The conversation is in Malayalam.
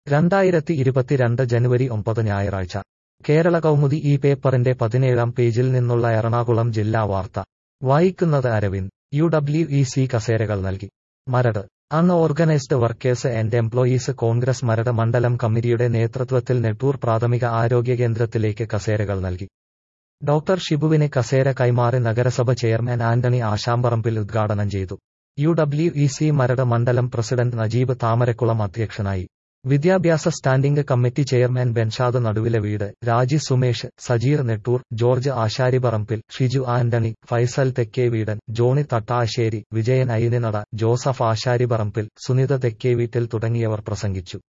രണ്ടായിരത്തി ഇരുപത്തിരണ്ട് ജനുവരി ഒമ്പത് ഞായറാഴ്ച കേരള കൗമുദി ഈ പേപ്പറിന്റെ പതിനേഴാം പേജിൽ നിന്നുള്ള എറണാകുളം ജില്ലാ വാർത്ത വായിക്കുന്നത് Aravind U W E C കസേരകൾ നൽകി Maradu unorganised workers and employees Congress Maradu മണ്ഡലം കമ്മിറ്റിയുടെ നേതൃത്വത്തിൽ നെട്ടൂർ പ്രാഥമിക ആരോഗ്യ കേന്ദ്രത്തിലേക്ക് കസേരകൾ നൽകി ഡോക്ടർ ഷിബുവിന് കസേര കൈമാറി നഗരസഭ ചെയർമാൻ ആന്റണി ആശാമ്പറമ്പിൽ ഉദ്ഘാടനം ചെയ്തു U W E C Maradu മണ്ഡലം പ്രസിഡന്റ് നജീബ് താമരക്കുളം അധ്യക്ഷനായി വിദ്യാഭ്യാസ standing committee chairman Benshad Naduvile Veedu Raji Sumesh Sajeer Nettoor George Asharipparambil Shiju Antony Faisal Thekkeveedan Johnny Thattassery Vijayan Ayininada Joseph Asharipparambil Sunitha Thekkeveettil തുടങ്ങിയവർ പ്രസംഗിച്ചു